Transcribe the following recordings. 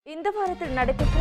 இந்த வாரத்தில் நடைபெற்ற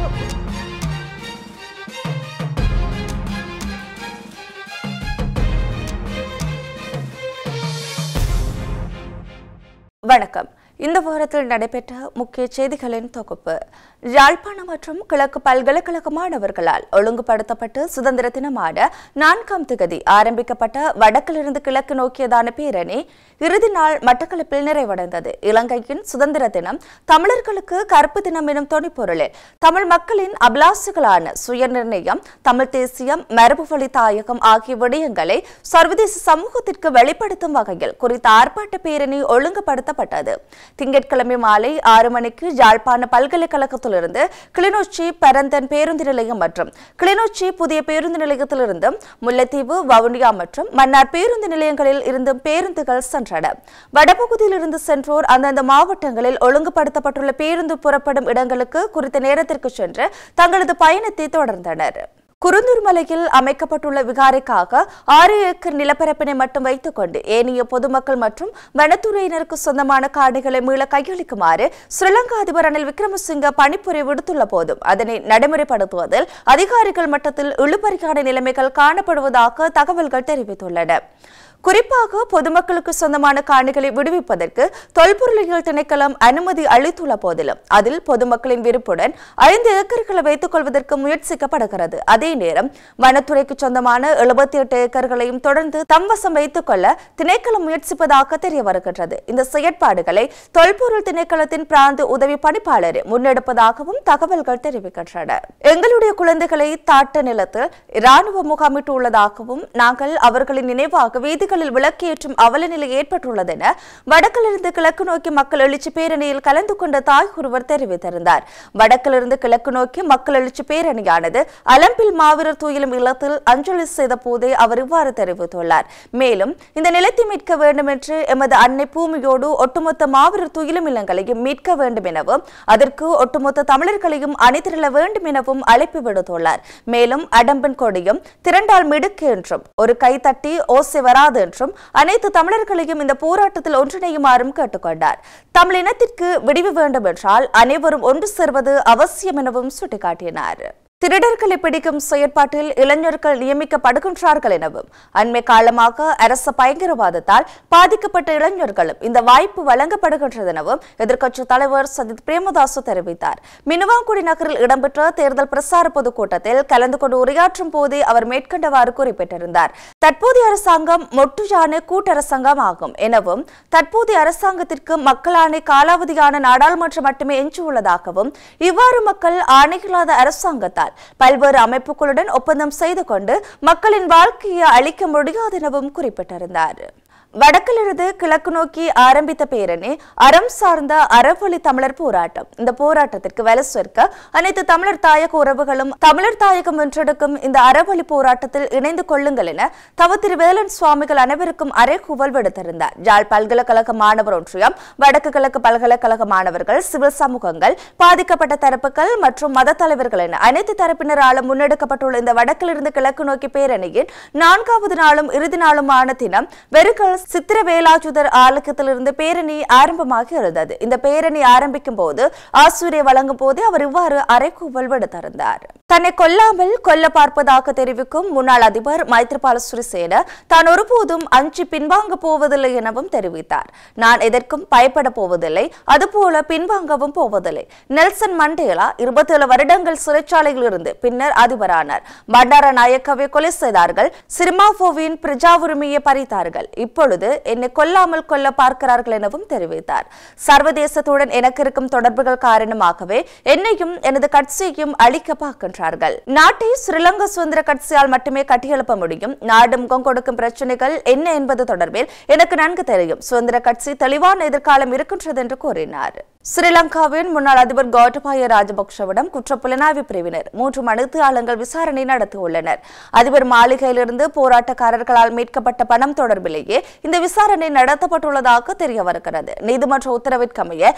வணக்கம் இந்த வாரத்தில் நடைபெற்ற முக்கிய செய்திகளின் தொகுப்பு யாழ்ப்பாணம் மற்றும் கிழக்கு பல்கலைக்கழக மாணவர்களால் ஒழுங்குபடுத்தப்பட்டு சுதந்திர தினமான நான்காம் திகதி ஆரம்பிக்கப்பட்ட வடக்கிலிருந்து கிழக்கு நோக்கியதான பேரணி இறுதி நாள் மட்டக்களப்பில் நிறைவடைந்தது இலங்கையின் சுதந்திர தினம் தமிழர்களுக்கு கருப்பு தினம் எனும் தொனிப்பொருளில் தமிழ் மக்களின் அபிலாசுகளான சுயநிர்ணயம் தமிழ் தேசியம் மரபு வழி தாயகம் ஆகிய விடயங்களை சர்வதேச சமூகத்திற்கு வெளிப்படுத்தும் வகையில் குறித்த ஆர்ப்பாட்ட பேரணி ஒழுங்குபடுத்தப்பட்டது திங்கட்கிழமை மாலை ஆறு மணிக்கு யாழ்ப்பாண பல்கலைக்கழகத்திலிருந்து கிளிநொச்சி பரந்தன் பேருந்து நிலையம் மற்றும் கிளிநொச்சி புதிய பேருந்து நிலையத்திலிருந்து முல்லைத்தீவு வவுனியா மற்றும் மன்னார் பேருந்து நிலையங்களில் இருந்து பேருந்துகள் சென்றன வடபகுதியில் இருந்து சென்றோர் அந்தந்த மாவட்டங்களில் ஒழுங்குபடுத்தப்பட்டுள்ள பேருந்து புறப்படும் இடங்களுக்கு குறித்த நேரத்திற்கு சென்று தங்களது பயணத்தை தொடர்ந்தனர் குருந்தூர் மலையில் அமைக்கப்பட்டுள்ள விகாரைக்காக ஆறு ஏக்கர் நிலப்பரப்பினை மட்டும் வைத்துக்கொண்டு ஏனைய பொதுமக்கள் மற்றும் வனத்துறையினருக்கு சொந்தமான காடுகளை மீள கையளிக்குமாறு ஸ்ரீலங்கா அதிபர் ரணில் விக்ரமசிங்க பணிப்புரை விடுத்துள்ள போதும் அதனை நடைமுறைப்படுத்துவதில் அதிகாரிகள் மட்டத்தில் இழுபறியான நிலைமைகள் காணப்படுவதாக தகவல்கள் தெரிவித்துள்ளன குறிப்பாக பொதுமக்களுக்கு சொந்தமான காணிகளை விடுவிப்பதற்கு தொல்பொருளியல் திணைக்களம் அனுமதி அளித்துள்ள போதிலும் அதில் பொதுமக்களின் விருப்புடன் ஐந்து ஏக்கர்களை வைத்துக் கொள்வதற்கு முயற்சிக்கப்படுகிறது அதே நேரம் வனத்துறைக்கு சொந்தமான எழுபத்தி எட்டு ஏக்கர்களையும் தொடர்ந்து தம்வசம் வைத்துக் கொள்ள திணைக்களம் முயற்சிப்பதாக தெரிய வருகின்றது இந்த செயற்பாடுகளை தொல்பொருள் திணைக்களத்தின் பிராந்த உதவி பணிப்பாளர் முன்னெடுப்பதாகவும் தகவல்கள் தெரிவிக்கின்றன எங்களுடைய குழந்தைகளை தாட்ட நிலத்தில் இராணுவ முகாமிட்டுள்ளதாகவும் நாங்கள் அவர்களின் நினைவாக வீதிகளில் விளக்கேற்றும் அவல நிலை ஏற்பட்டுள்ளது என வடக்கிலிருந்து கிழக்கு நோக்கி மக்கள் எழுச்சி பேரணியில் கலந்து கொண்ட தாய் ஒருவர் தெரிவித்திருந்தார் வடக்கிலிருந்து கிழக்கு நோக்கி மக்கள் எழுச்சி பேரணியானது அலம்பில் மாவீரர் துயிலும் இல்லத்தில் அஞ்சலி செய்த போதே அவர் இவ்வாறு தெரிவித்துள்ளார் மேலும் இந்த நிலத்தை மீட்க வேண்டும் என்று எமது அன்னை பூமியோடு ஒட்டுமொத்த மாவீரர் துயிலும் இல்லங்களையும் மீட்க வேண்டும் எனவும் அதற்கு ஒட்டுமொத்த தமிழர்களையும் அணிதிரள வேண்டும் எனவும் அழைப்பு விடுத்துள்ளார் மேலும் அடம்பன் கொடியும் திரண்டால் மிடுக்கு என்றும் ஒரு கைத்தட்டி ஓசை வராது என்றும் அனைத்து தமிழர்களையும் இந்த போராட்டத்தில் ஒன்றிணையுமாறும் கேட்டுக்கொண்டார் தமிழ் இனத்திற்கு விடிவு வேண்டும் என்றால் அனைவரும் ஒன்று சேர்வது அவசியம் எனவும் சுட்டிக்காட்டினார் திருடர்களை பிடிக்கும் செயற்பாட்டில் இளைஞர்கள் நியமிக்கப்படுகின்றார்கள் எனவும் அண்மை காலமாக அரச பயங்கரவாதத்தால் பாதிக்கப்பட்ட இளைஞர்களும் இந்த வாய்ப்பு வழங்கப்படுகின்றது எனவும் எதிர்க்கட்சித் தலைவர் சஜித் பிரேமதாசு தெரிவித்தார் மினுவாங்குடி நகரில் இடம்பெற்ற தேர்தல் பிரசார பொதுக்கூட்டத்தில் கலந்து கொண்டு உரையாற்றும் போதே அவர் மேற்கண்டவாறு குறிப்பிட்டிருந்தார் தற்போதைய அரசாங்கம் மொட்டுஜான கூட்டரசாங்கம் ஆகும் எனவும் தற்போதைய அரசாங்கத்திற்கு மக்களாணை காலாவதியான நாடாளுமன்றம் மட்டுமே எஞ்சியுள்ளதாகவும் இவ்வாறு மக்கள் ஆணையில்லாத அரசாங்கத்தால் பல்வேறு அமைப்புகளுடன் ஒப்பந்தம் செய்து கொண்டு மக்களின் வாழ்க்கையை அளிக்க முடியாது எனவும் குறிப்பிட்டிருந்தார் வடக்கிலிருந்து கிழக்கு நோக்கி ஆரம்பித்த பேரணி அறம் சார்ந்த அறவழி தமிழர் போராட்டம் இந்த போராட்டத்திற்கு வலு சேர்க்க அனைத்து தமிழர் தாயக உறவுகளும் தமிழர் தாயகம் வென்றெடுக்கும் இந்த அறவழி போராட்டத்தில் இணைந்து கொள்ளுங்கள் என தவ திரு வேலன் சுவாமிகள் அனைவருக்கும் அறைகூவல் விடுத்திருந்தார் யாழ் பல்கலைக்கழக மாணவர் ஒன்றியம் வடக்கு கிழக்கு பல்கலைக்கழக மாணவர்கள் சிவில் சமூகங்கள் பாதிக்கப்பட்ட தரப்புகள் மற்றும் மத தலைவர்கள் என அனைத்து தரப்பினராலும் முன்னெடுக்கப்பட்டுள்ள இந்த வடக்கிலிருந்து கிழக்கு நோக்கி பேரணியின் நான்காவது நாளும் இறுதி நாளுமான தினம் வெறுக்கல் சித்திர வேலாச்சுதர் ஆலயத்திலிருந்து பேரணி ஆரம்பமாகி இருந்தது இந்த பேரணி ஆரம்பிக்கும் போது ஆசிரியை வழங்கும் போதே அவர் இவ்வாறு அறைகூவல் விடுத்திருந்தார் தன்னை கொல்லாமல் கொல்ல பார்ப்பதாக தெரிவிக்கும் முன்னாள் அதிபர் மைத்ரிபால சிறிசேன தான் ஒருபோதும் அஞ்சி பின்வாங்க போவதில்லை எனவும் தெரிவித்தார் நான் எதற்கும் பயப்பட போவதில்லை அதுபோல பின்வாங்கவும் போவதில்லை நெல்சன் மண்டேலா இருபத்தேழு வருடங்கள் சிறைச்சாலையில் இருந்து பின்னர் அதிபரானார் பண்டார நாயக்கவை கொலை செய்தார்கள் சிரிமாவோவின் பிரஜா உரிமையை பறித்தார்கள் இப்பொழுது என்னை கொல்லாமல் கொல்ல பார்க்கிறார்கள் எனவும் தெரிவித்தார் சர்வதேசத்துடன் எனக்கு இருக்கும் தொடர்புகள் காரணமாகவே என்னையும் எனது கட்சியையும் அழிக்க பார்க்கின்றார்கள் நாட்டை ஸ்ரீலங்கா சுதந்திர கட்சியால் மட்டுமே கட்டியெழுப்ப முடியும் நாடு முகம் கொடுக்கும் பிரச்சனைகள் என்ன என்பது தொடர்பில் எனக்கு நன்கு தெரியும் சுதந்திர கட்சி தெளிவான எதிர்காலம் இருக்கின்றது என்று கூறினார் ஸ்ரீலங்காவின் முன்னாள் அதிபர் கோட்டபாய ராஜபக்ஷவிடம் குற்றப்புலனாய்வு பிரிவினர் மூன்று மனுத்தியாளங்கள் விசாரணை நடத்தியுள்ளனர் அதிபர் மாளிகையிலிருந்து போராட்டக்காரர்களால் மீட்கப்பட்ட பணம் தொடர்பிலேயே இந்த விசாரணை நடத்தப்பட்டுள்ளதாக தெரிய வருகிறது நீதிமன்ற உத்தரவிற்கமைய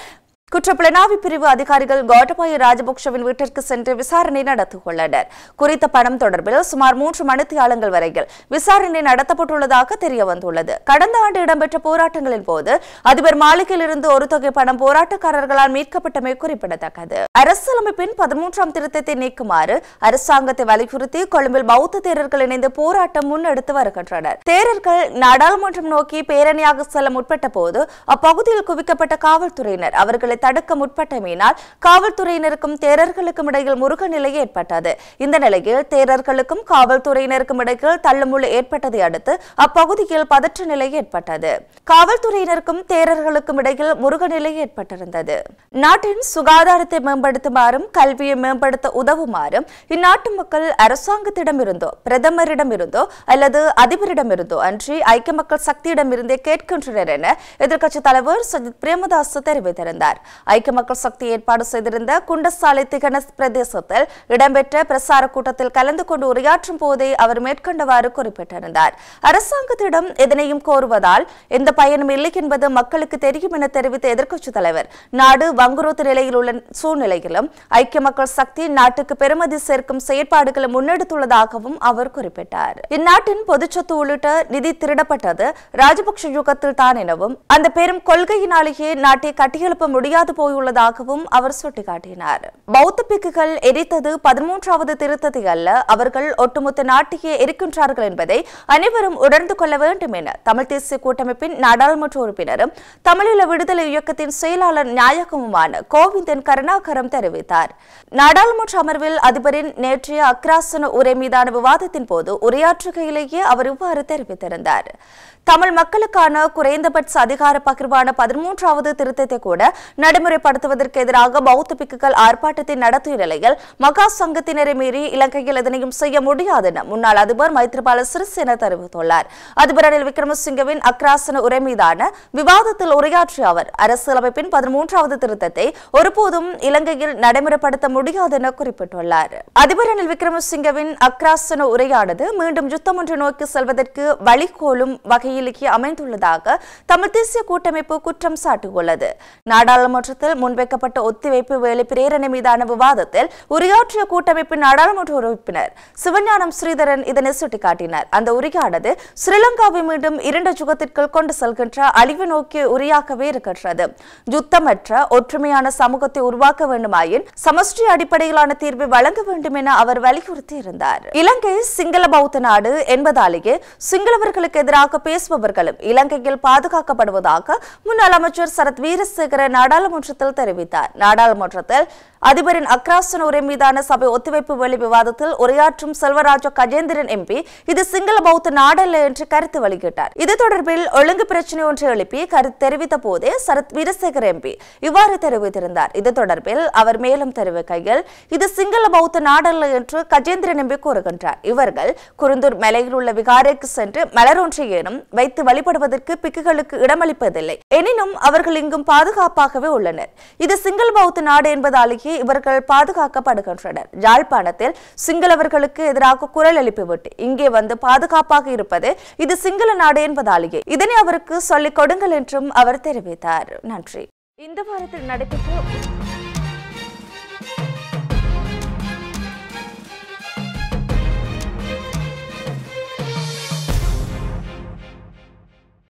குற்றப்புலனாய்வு பிரிவு அதிகாரிகள் கோட்டபாய ராஜபக்ஷவின் வீட்டிற்கு சென்று விசாரணை நடத்தியுள்ளனர் குறித்த பணம் தொடர்பில் சுமார் மூன்று மணித்தியாலங்கள் வரையில் விசாரணை நடத்தப்பட்டுள்ளதாக தெரிய வந்துள்ளது கடந்த ஆண்டு இடம்பெற்ற போராட்டங்களின் போது அதிபர் மாளிகையிலிருந்து ஒரு தொகை பணம் போராட்டக்காரர்களால் மீட்கப்பட்டமை குறிப்பிடத்தக்கது அரசியலமைப்பின் பதிமூன்றாம் திருத்தத்தை நீக்குமாறு அரசாங்கத்தை வலியுறுத்தி கொழும்பில் பௌத்த தேரர்கள் இணைந்து போராட்டம் முன்னெடுத்து வருகின்றனர் தேரர்கள் நாடாளுமன்றம் நோக்கி பேரணியாக செல்ல முற்பட்ட போது அப்பகுதியில் குவிக்கப்பட்ட காவல்துறையினர் அவர்களை தடுக்க முற்பட்டமையினால் காவல்துறையினருக்கும் தேரர்களுக்கும் இடையில் முருக நிலை ஏற்பட்டது இந்த நிலையில் தேரர்களுக்கும் காவல்துறையினருக்கும் இடையில் தள்ளுமுள்ளு ஏற்பட்டதை அடுத்து அப்பகுதியில் பதற்ற நிலை ஏற்பட்டது காவல்துறையினருக்கும் தேரர்களுக்கும் இடையில் முருக நிலை ஏற்பட்டிருந்தது நாட்டின் சுகாதாரத்தை மேம்படுத்துமாறும் கல்வியை மேம்படுத்த உதவுமாறும் இந்நாட்டு மக்கள் அரசாங்கத்திடமிருந்தோ பிரதமரிடமிருந்தோ அல்லது அதிபரிடமிருந்தோ அன்றி ஐக்கிய மக்கள் சக்தியிடமிருந்தே கேட்கின்றனர் என எதிர்க்கட்சித் தலைவர் சஜித் பிரேமதாஸ் தெரிவித்திருந்தார் ஐக்கிய மக்கள் சக்தி ஏற்பாடு செய்திருந்த குண்டசாலை திகன பிரதேசத்தில் இடம்பெற்ற பிரசார கூட்டத்தில் கலந்து கொண்டு உரையாற்றும் போதே அவர் மேற்கண்டவாறு குறிப்பிட்டிருந்தார் அரசாங்கத்திடம் எதனையும் கோருவதால் எந்த பயனும் இல்லை என்பது மக்களுக்கு தெரியும் என தெரிவித்த எதிர்க்கட்சித் தலைவர் நாடு வங்குரோத்து நிலையில் உள்ள சூழ்நிலையிலும் ஐக்கிய மக்கள் சக்தி நாட்டுக்கு பெருமதி சேர்க்கும் செயற்பாடுகளை முன்னெடுத்துள்ளதாகவும் அவர் குறிப்பிட்டார் இந்நாட்டின் பொதுச்சொத்து உள்ளிட்ட நிதி திருடப்பட்டது ராஜபக்ஷ யுகத்தில் தான் எனவும் அந்த பெரும் கொள்கையினாலேயே நாட்டை கட்டியெழுப்ப முடியாது போயுள்ளதாகவும் அவர் சுட்டிக்காட்டினார் பௌத்த பிக்குகள் எரித்தது பதிமூன்றாவது திருத்தத்தை அல்ல அவர்கள் ஒட்டுமொத்த நாட்டையே எரிக்கின்றார்கள் என்பதை அனைவரும் உணர்ந்து கொள்ள வேண்டும் என தமிழ் தேசிய கூட்டமைப்பின் நாடாளுமன்ற உறுப்பினரும் தமிழீழ விடுதலை இயக்கத்தின் செயலாளர் நாயகமுமான கோவிந்தன் கருணாகரம் தெரிவித்தார் நாடாளுமன்ற அமர்வில் அதிபரின் நேற்றைய அக்ராசன உரை மீதான விவாதத்தின் போது உரையாற்றுகையிலேயே அவர் இவ்வாறு தெரிவித்திருந்தார் தமிழ் மக்களுக்கான குறைந்தபட்ச அதிகார பகிர்வான பதிமூன்றாவது திருத்தத்தை கூட நடைமுறைப்படுத்துவதற்கு எதிராக பௌத்த பிக்குகள் ஆர்ப்பாட்டத்தை நடத்திய நிலையில் மகா சங்கத்தினரை மீறி இலங்கையில் எதனையும் செய்ய முடியாது என முன்னாள் அதிபர் மைத்ரிபால சிறிசேன தெரிவித்துள்ளார் அதிபர் ரணில் விக்ரமசிங்கவின் அக்ராசன உரை மீதான விவாதத்தில் உரையாற்றிய அவர் அரசியலமைப்பின் பதிமூன்றாவது திருத்தத்தை ஒருபோதும் இலங்கையில் நடைமுறைப்படுத்த முடியாது என குறிப்பிட்டுள்ளார் அதிபர் ரணில் விக்ரமசிங்கவின் அக்ராசன உரையானது மீண்டும் யுத்தம் ஒன்று நோக்கி செல்வதற்கு வழிகோலும் வகையிலேயே அமைந்துள்ளதாக தமிழ் தேசிய கூட்டமைப்பு குற்றம் சாட்டியுள்ளது நாடாளுமன்றத்தில் முன்வைக்கப்பட்ட ஒத்திவைப்பு வேலை பிரேரணை மீதான விவாதத்தில் உரையாற்றிய கூட்டமைப்பின் நாடாளுமன்ற உறுப்பினர் சிவஞானம் ஸ்ரீதரன் இதனை சுட்டிக்காட்டினார் அந்த உரையானது ஸ்ரீலங்காவை மீண்டும் இரண்டு யுகத்திற்குள் கொண்டு செல்கின்ற அழிவு நோக்கிய உரையாகவே இருக்கின்றது யுத்தமற்ற ஒற்றுமையான சமூகத்தை உருவாக்க வேண்டுமாயின் சமஷ்டி அடிப்படையிலான தீர்வை வழங்க வேண்டும் என அவர் வலியுறுத்தி இருந்தார் இலங்கை சிங்கள பௌத்த நாடு என்பதாலேயே சிங்களவர்களுக்கு எதிராக பேசுபவர்களும் இலங்கையில் பாதுகாக்கப்படுவதாக முன்னாள் அமைச்சர் சரத் வீரசேகர நாடாளுமன்றத்தில் தெரிவித்தார் நாடாளுமன்றத்தில் அதிபரின் அக்ராசன உரை மீதான சபை ஒத்திவைப்பு வேலை விவாதத்தில் உரையாற்றும் செல்வராஜ கஜேந்திரன் எம்பி இது சிங்கள பௌத்த நாடல்ல என்று கருத்து வெளியிட்டார் இது தொடர்பில் ஒழுங்கு பிரச்சனை ஒன்றை எழுப்பி கருத்து தெரிவித்த போதே சரத் வீரசேகர் எம்பி இவ்வாறு தெரிவித்திருந்தார் இது தொடர்பில் அவர் மேலும் தெரிவிக்கையில் இது சிங்கள பௌத்த நாடல்ல என்று கஜேந்திரன் எம்பி கூறுகின்றார் இவர்கள் குருந்தூர் மலையில் உள்ள விகாரைக்கு சென்று மலரொன்றையேனும் வைத்து வழிபடுவதற்கு பிக்குகளுக்கு இடமளிப்பதில்லை எனினும் அவர்கள் இங்கும் பாதுகாப்பாகவே உள்ளனர் இது சிங்கள பௌத்த நாடு என்பதாலேயே இவர்கள் பாதுகாக்கப்படுகின்றனர் யாழ்ப்பாணத்தில் சிங்களவர்களுக்கு எதிராக குரல் எழுப்பிவிட்டு இங்கே வந்து பாதுகாப்பாக இருப்பது இது சிங்கள நாடு என்பதாலேயே இதனை அவருக்கு சொல்லிக் கொடுங்கள் என்றும் அவர் தெரிவித்தார் நன்றி இந்த வாரத்தில் நடைபெற்ற